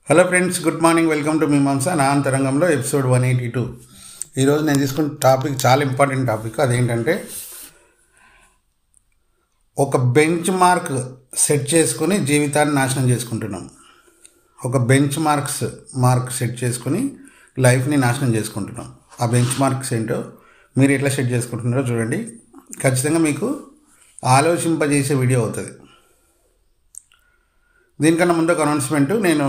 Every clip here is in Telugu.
hello friends good morning welcome to Mimamsa నా అంతరంగంలో ఎపిసోడ్ వన్ ఎయిటీ టూ ఈరోజు నేను తీసుకున్న టాపిక్ చాలా ఇంపార్టెంట్ టాపిక్ అదేంటంటే ఒక బెంచ్ మార్క్ సెట్ చేసుకుని జీవితాన్ని నాశనం చేసుకుంటున్నాం ఒక బెంచ్ మార్క్స్ మార్క్ సెట్ చేసుకుని లైఫ్ని నాశనం చేసుకుంటున్నాం ఆ బెంచ్ మార్క్స్ ఏంటో మీరు ఎట్లా సెట్ చేసుకుంటున్నారో చూడండి ఖచ్చితంగా మీకు ఆలోచింపజేసే వీడియో అవుతుంది దీనికన్నా ముందు ఒక అనౌన్స్మెంట్ నేను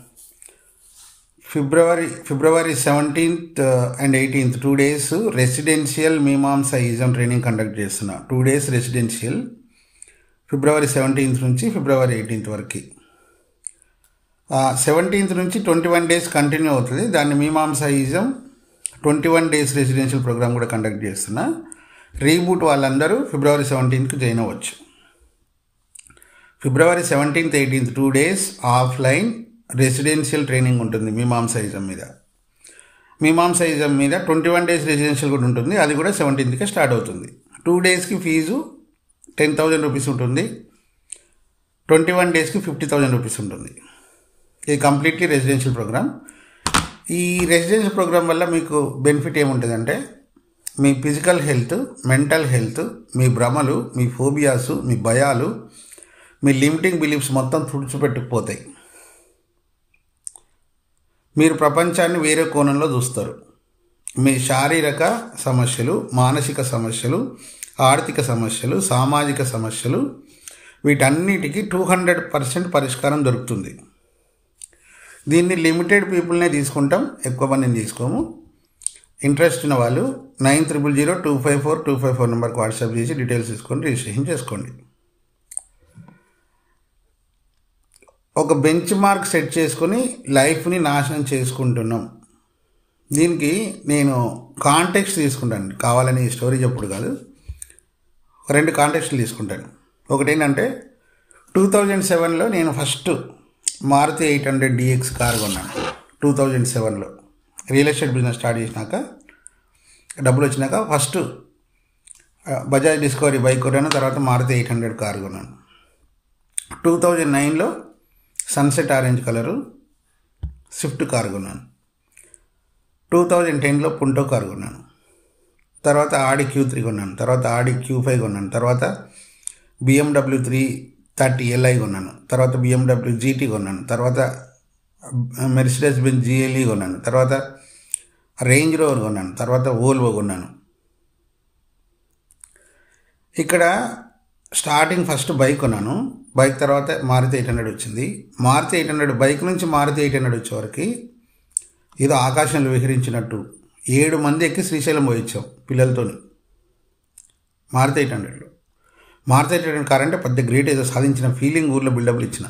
February February seventeenth and eighteenth two days residential Mimamsa ism training conduct చేస్తున్నా two days residential February seventeenth నుంచి ఫిబ్రవరి ఎయిటీన్త్ వరకు సెవెంటీన్త్ నుంచి ట్వంటీ వన్ డేస్ కంటిన్యూ అవుతుంది దాన్ని Mimamsa ism twenty one days residential programme కూడా కండక్ట్ చేస్తున్నా రీబూట్ వాళ్ళందరూ ఫిబ్రవరి సెవెంటీన్త్కి జాయిన్ అవ్వచ్చు February seventeenth eighteenth two days offline residential training ఉంటుంది మీమాంసైజం మీద మీమాంసైజం మీద ట్వంటీ వన్ డేస్ రెసిడెన్షియల్ కూడా ఉంటుంది అది కూడా సెవెంటీన్త్కే స్టార్ట్ అవుతుంది టూ డేస్కి ఫీజు టెన్ థౌజండ్ రూపీస్ ఉంటుంది ట్వంటీ వన్ డేస్కి ఫిఫ్టీ థౌజండ్ రూపీస్ ఉంటుంది ఇది కంప్లీట్లీ రెసిడెన్షియల్ ప్రోగ్రామ్ ఈ రెసిడెన్షియల్ ప్రోగ్రామ్ వల్ల మీకు బెనిఫిట్ ఏముంటుందంటే మీ ఫిజికల్ హెల్త్ మెంటల్ హెల్త్ మీ భ్రమలు మీ ఫోబియాసు మీ భయాలు మీ లిమిటింగ్ బిలీఫ్స్ మొత్తం తుడిచిపెట్టుకుపోతాయి మీరు ప్రపంచాన్ని వేరే కోణంలో చూస్తారు మీ శారీరక సమస్యలు మానసిక సమస్యలు ఆర్థిక సమస్యలు సామాజిక సమస్యలు వీటన్నిటికీ టూ హండ్రెడ్ పర్సెంట్ పరిష్కారం దొరుకుతుంది దీన్ని లిమిటెడ్ పీపుల్నే తీసుకుంటాం ఎక్కువ మందిని తీసుకోము ఇంట్రెస్ట్ ఉన్న వాళ్ళు nine triple zero two five four two five four నెంబర్కి వాట్సాప్ చేసి డీటెయిల్స్ తీసుకొని రిజిస్ట్రేషన్ చేసుకోండి ఒక బెంచ్ మార్క్ సెట్ చేసుకొని లైఫ్ని నాశనం చేసుకుంటున్నాం దీనికి నేను కాంటెక్స్ట్ తీసుకుంటాను కావాలని స్టోరీ చెప్పుడు కాదు ఒక రెండు కాంటెక్స్ట్లు తీసుకుంటాను ఒకటి ఏంటంటే టూ థౌజండ్ సెవెన్లో నేను first Maruti eight hundred DX car కొన్నాను టూ థౌజండ్ సెవెన్లో రియల్ ఎస్టేట్ బిజినెస్ స్టార్ట్ చేసినాక డబ్బులు వచ్చినాక ఫస్ట్ బజాజ్ డిస్కవరీ బైక్ కొన్నాను తర్వాత మారుతి ఎయిట్ హండ్రెడ్ కార్ కొన్నాను టూ థౌజండ్ నైన్లో sunset orange colour Swift car కొన్నాను టూ థౌజండ్ టెన్లో పుంటో కార్ కొన్నాను తర్వాత ఆడి క్యూ త్రీ కొన్నాను తర్వాత ఆడి క్యూ ఫైవ్ కొన్నాను తర్వాత బిఎండబ్ల్యూ త్రీ థర్టీ ఎల్ఐ కొన్నాను తర్వాత బిఎండబ్ల్యూ జీటీ కొన్నాను తర్వాత మెర్సిడెస్ బెన్ జిఎల్ఈ కొన్నాను తర్వాత రేంజ్ రోవర్ కొన్నాను తర్వాత ఓల్వో కొన్నాను ఇక్కడ స్టార్టింగ్ ఫస్ట్ బైక్ కొన్నాను బైక్ తర్వాత మారుతి ఎయిట్ హండ్రెడ్ వచ్చింది మారుతి ఎయిట్ హండ్రెడ్ బైక్ నుంచి మారుతి ఎయిట్ హండ్రెడ్ వచ్చేవరకు ఏదో ఆకాశంలో విహరించినట్టు ఏడు మంది ఎక్కి శ్రీశైలం పోయించాం పిల్లలతోని మారుతి ఎయిట్ హండ్రెడ్లో మారుతి ఎయిట్ హండ్రెడ్ కార్ అంటే పెద్ద గ్రేట్ ఏదో సాధించిన ఫీలింగ్ ఊర్లో బిల్డప్లు ఇచ్చిన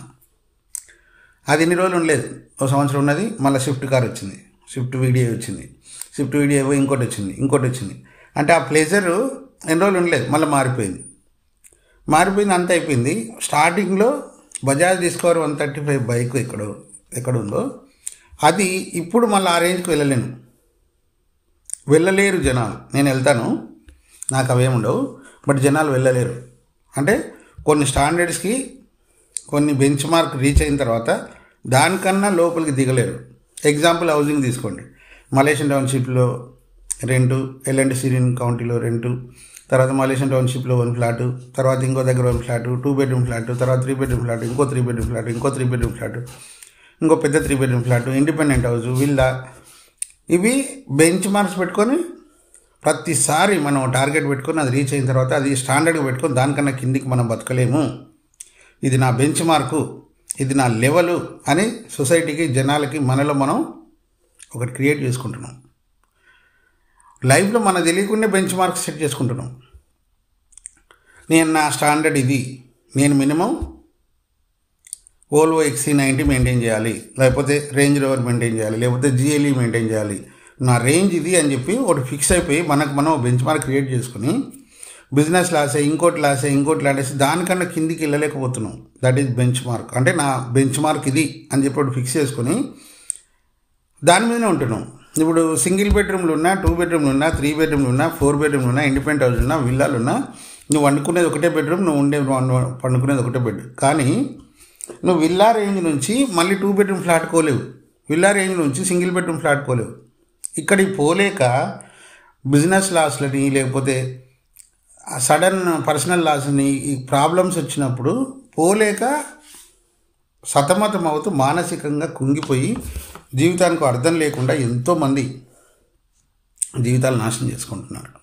అది ఎన్ని రోజులు ఉండలేదు ఒక సంవత్సరం ఉన్నది మళ్ళీ స్విఫ్ట్ కార్ వచ్చింది స్విఫ్ట్ వీడియో వచ్చింది స్విఫ్ట్ వీడియో ఇంకోటి వచ్చింది ఇంకోటి వచ్చింది అంటే ఆ ప్లెజర్ ఎన్ని రోజులు ఉండలేదు మళ్ళీ మారిపోయింది మారిపోయింది అంత అయిపోయింది స్టార్టింగ్లో Bajaj Discover one thirty five bike ఎక్కడ ఎక్కడ ఉందో అది ఇప్పుడు మళ్ళీ ఆ రేంజ్కి వెళ్ళలేను వెళ్ళలేరు జనాలు నేను వెళ్తాను నాకు అవేముండవు బట్ జనాలు వెళ్ళలేరు అంటే కొన్ని స్టాండర్డ్స్కి కొన్ని బెంచ్ మార్క్ రీచ్ అయిన తర్వాత దానికన్నా లోపలికి దిగలేరు ఎగ్జాంపుల్ హౌసింగ్ తీసుకోండి మలేషియన్ టౌన్షిప్లో రెంటు ఎల్ఎండి సిరియన్ కౌంటీలో రెంటు తర్వాత మలేషియన్ టౌన్షిప్లో వన్ ఫ్లాట్ తర్వాత ఇంకో దగ్గర one flat two bedroom flat తర్వాత త్రీ బెడ్రూమ్ ఫ్లాట్ ఇంకో త్రీ బెడ్రూమ్ ఫ్లాట్ ఇంకో త్రీ బెడ్రూమ్ ఫ్లాట్ ఇంకో పెద్ద three bedroom flat independent house villa ఇవి బెంచ్ మార్క్స్ పెట్టుకొని ప్రతిసారి మనం టార్గెట్ పెట్టుకొని అది రీచ్ అయిన తర్వాత అది స్టాండర్డ్గా పెట్టుకొని దానికన్నా కిందికి మనం బతకలేము ఇది నా బెంచ్ మార్కు ఇది నా లెవెలు అని సొసైటీకి జనాలకి మనలో మనం ఒకటి క్రియేట్ చేసుకుంటున్నాం లైఫ్లో మన తెలియకుండా బెంచ్ మార్క్స్ సెట్ చేసుకుంటున్నాం నేను నా స్టాండర్డ్ ఇది నేను minimum Volvo XC ninety maintain చేయాలి లేకపోతే రేంజ్ రోవర్ మెయింటైన్ చేయాలి లేకపోతే జిఎల్ఈ మెయింటైన్ చేయాలి నా రేంజ్ ఇది అని చెప్పి ఒకటి ఫిక్స్ అయిపోయి మనకు మనం బెంచ్ మార్క్ క్రియేట్ చేసుకుని బిజినెస్ లాసే ఇంకోటి లాసే ఇంకోటి లాడేసి దానికన్నా కిందికి వెళ్ళలేకపోతున్నాం దట్ ఈజ్ బెంచ్ మార్క్ అంటే నా బెంచ్ మార్క్ ఇది అని చెప్పి ఒకటి ఫిక్స్ చేసుకుని దాని మీదనే ఉంటున్నాం ఇప్పుడు సింగిల్ బెడ్రూమ్లు ఉన్నా టూ బెడ్రూమ్లు ఉన్నా త్రీ బెడ్రూమ్లు ఉన్నా ఫోర్ బెడ్రూమ్లు ఉన్నా ఇండిపెండెంట్ హౌస్ ఉన్నా విల్లాలు ఉన్నా నువ్వు వండుకునేది ఒకటే బెడ్రూమ్ నువ్వు ఉండే పండుకునేది ఒకటే బెడ్ కానీ నువ్వు విల్లా రేంజ్ నుంచి మళ్ళీ టూ బెడ్రూమ్ ఫ్లాట్ కోలేవు విల్లా రేంజ్ నుంచి సింగిల్ బెడ్రూమ్ ఫ్లాట్ కోలేవు ఇక్కడికి పోలేక బిజినెస్ లాస్లని లేకపోతే సడన్ పర్సనల్ లాస్ని ఈ ప్రాబ్లమ్స్ వచ్చినప్పుడు పోలేక సతమతం అవుతూ మానసికంగా కుంగిపోయి జీవితానికి అర్థం లేకుండా ఎంతోమంది జీవితాలు నాశనం చేసుకుంటున్నారు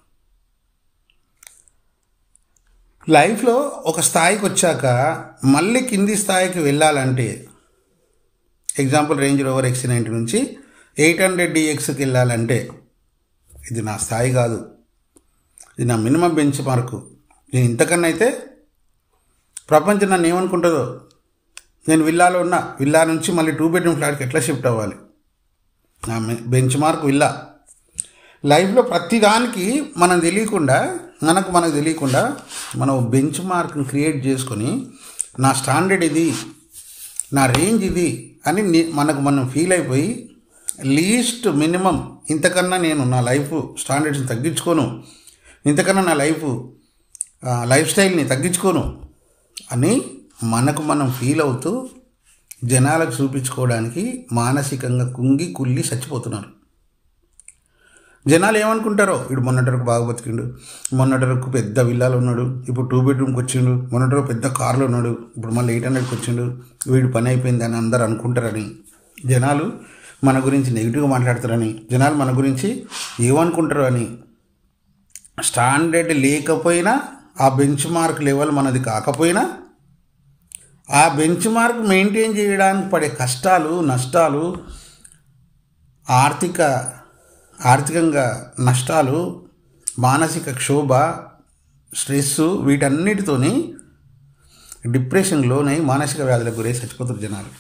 లైఫ్లో ఒక స్థాయికి వచ్చాక మళ్ళీ కింది స్థాయికి వెళ్ళాలంటే example Range Rover X ninety నుంచి ఎయిట్ హండ్రెడ్ డిఎక్స్కి వెళ్ళాలంటే ఇది నా స్థాయి కాదు ఇది నా మినిమం బెంచ్ మార్కు నేను ఇంతకన్నా అయితే ప్రపంచం నన్ను ఏమనుకుంటుందో నేను విల్లాలో ఉన్నా విల్లా నుంచి మళ్ళీ టూ బెడ్రూమ్ ఫ్లాట్కి ఎట్లా షిఫ్ట్ అవ్వాలి నా బెంచ్ మార్క్ విల్లా లైఫ్లో ప్రతిదానికి మనం తెలియకుండా మనకు మనకు తెలియకుండా మనం బెంచ్ మార్క్ని క్రియేట్ చేసుకొని నా స్టాండర్డ్ ఇది నా రేంజ్ ఇది అని ని- మనకు మనం ఫీల్ అయిపోయి లీస్ట్ మినిమం ఇంతకన్నా నేను నా లైఫ్ స్టాండర్డ్స్ని తగ్గించుకోను ఇంతకన్నా నా లైఫ్ ఆ, లైఫ్ స్టైల్ని తగ్గించుకోను అని మనకు మనం ఫీల్ అవుతూ జనాలకు చూపించుకోవడానికి మానసికంగా కుంగి కుల్లి చచ్చిపోతున్నారు జనాలు ఏమనుకుంటారో వీడు మొన్నటి వరకు బాగా బతికిండు మొన్నటి వరకు పెద్ద విల్లాలో ఉన్నాడు ఇప్పుడు టూ బెడ్రూమ్కి వచ్చిండు మొన్నటి వరకు పెద్ద కార్లో ఉన్నాడు ఇప్పుడు మళ్ళీ ఎయిట్ హండ్రెడ్కి వచ్చిండు వీడు పని అయిపోయింది అని అందరు అనుకుంటారని జనాలు మన గురించి నెగిటివ్గా మాట్లాడతారని జనాలు మన గురించి ఏమనుకుంటారు అని స్టాండర్డ్ లేకపోయినా ఆ బెంచ్ మార్క్ లెవెల్ మనది కాకపోయినా ఆ బెంచ్ మార్క్ మెయింటైన్ చేయడానికి పడే కష్టాలు నష్టాలు ఆర్థిక ఆర్థికంగా నష్టాలు మానసిక క్షోభ స్ట్రెస్ వీటన్నిటితోని డిప్రెషన్లోనై మానసిక వ్యాధులకు గురై చచ్చిపోతారు జనాలు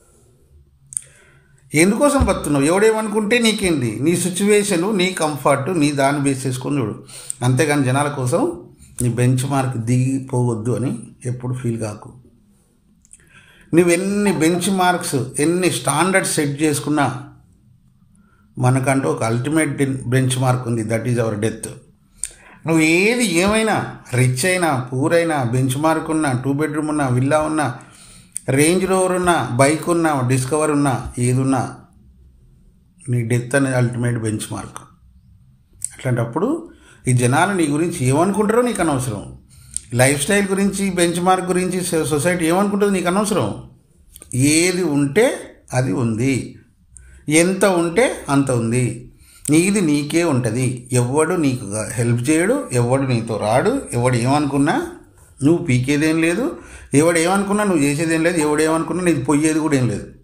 ఎందుకోసం బతున్నావు ఎవడేమనుకుంటే నీకేంది నీ సిచ్యువేషను నీ కంఫర్ట్ నీ దాన్ని బేస్ చేసుకొని చూడు అంతేగాని జనాల కోసం నీ బెంచ్ మార్క్ దిగిపోవద్దు అని ఎప్పుడు ఫీల్ కాకు నువ్వు ఎన్ని బెంచ్ మార్క్స్ ఎన్ని స్టాండర్డ్స్ సెట్ చేసుకున్నా మనకంటూ ఒక అల్టిమేట్ బెంచ్ మార్క్ ఉంది దట్ ఈజ్ అవర్ డెత్ నువ్వు ఏది ఏమైనా రిచ్ అయినా పూర్ అయినా బెంచ్ మార్క్ ఉన్నా టూ బెడ్రూమ్ ఉన్నా విల్లా ఉన్నా రేంజ్ రోవర్ ఉన్నా బైక్ ఉన్నా డిస్కవర్ ఉన్నా ఏది ఉన్నా నీ డెత్ అనేది అల్టిమేట్ బెంచ్ మార్క్ అట్లాంటప్పుడు ఈ జనాలు నీ గురించి ఏమనుకుంటారో నీకు అనవసరం లైఫ్ స్టైల్ గురించి బెంచ్ మార్క్ గురించి సొ- సొసైటీ ఏమనుకుంటుందో నీకు అనవసరం ఏది ఉంటే అది ఉంది ఎంత ఉంటే అంత ఉంది నీది నీకే ఉంటుంది ఎవడు నీకు హెల్ప్ చేయడు ఎవడు నీతో రాడు ఎవడు ఏమనుకున్నా నువ్వు పీకేదేం లేదు ఎవడు ఏమనుకున్నా నువ్వు చేసేదేం లేదు ఎవడు ఏమనుకున్నా నీకు పోయేది కూడా ఏం లేదు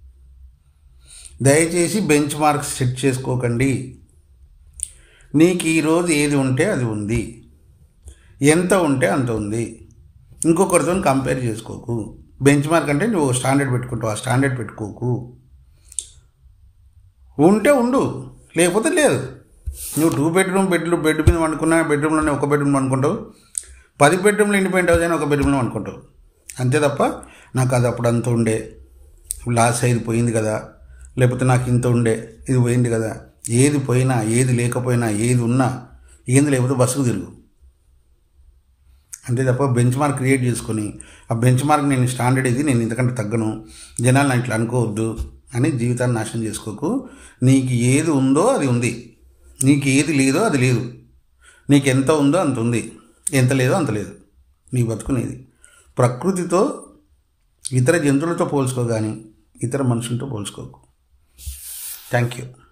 దయచేసి బెంచ్ మార్క్స్ సెట్ చేసుకోకండి నీకు ఈరోజు ఏది ఉంటే అది ఉంది ఎంత ఉంటే అంత ఉంది ఇంకొకరితో కంపేర్ చేసుకోకు బెంచ్ మార్క్ అంటే నువ్వు స్టాండర్డ్ పెట్టుకుంటావు ఆ స్టాండర్డ్ పెట్టుకోకు ఉంటే ఉండు లేకపోతే లేదు నువ్వు టూ బెడ్రూమ్ బెడ్రూమ్ బెడ్ మీద అనుకున్నా బెడ్రూమ్లోనే ఒక బెడ్రూమ్ అనుకుంటావు పది బెడ్రూమ్లో ఇండిపెండెంట్ హౌస్ అయినా ఒక బెడ్రూమ్లో అనుకుంటావు అంతే తప్ప నాకు అది అప్పుడు అంత ఉండే లాస్ అయ్యేది పోయింది కదా లేకపోతే నాకు ఇంత ఉండే ఇది పోయింది కదా ఏది పోయినా ఏది లేకపోయినా ఏది ఉన్నా ఏంది లేకపోతే బస్సుకు తిరుగు అంతే తప్ప బెంచ్ మార్క్ క్రియేట్ చేసుకొని ఆ బెంచ్ మార్క్ నేను స్టాండర్డ్ ఇది నేను ఇంతకంటే తగ్గను జనాలు నా ఇట్లా అనుకోవద్దు అని జీవితాన్ని నాశనం చేసుకోకు నీకు ఏది ఉందో అది ఉంది నీకు ఏది లేదో అది లేదు నీకు ఎంత ఉందో అంత ఉంది ఎంత లేదో అంత లేదు నీ బతుకునేది ప్రకృతితో ఇతర జంతువులతో పోల్చుకో కానీ ఇతర మనుషులతో పోల్చుకోకు థ్యాంక్ యూ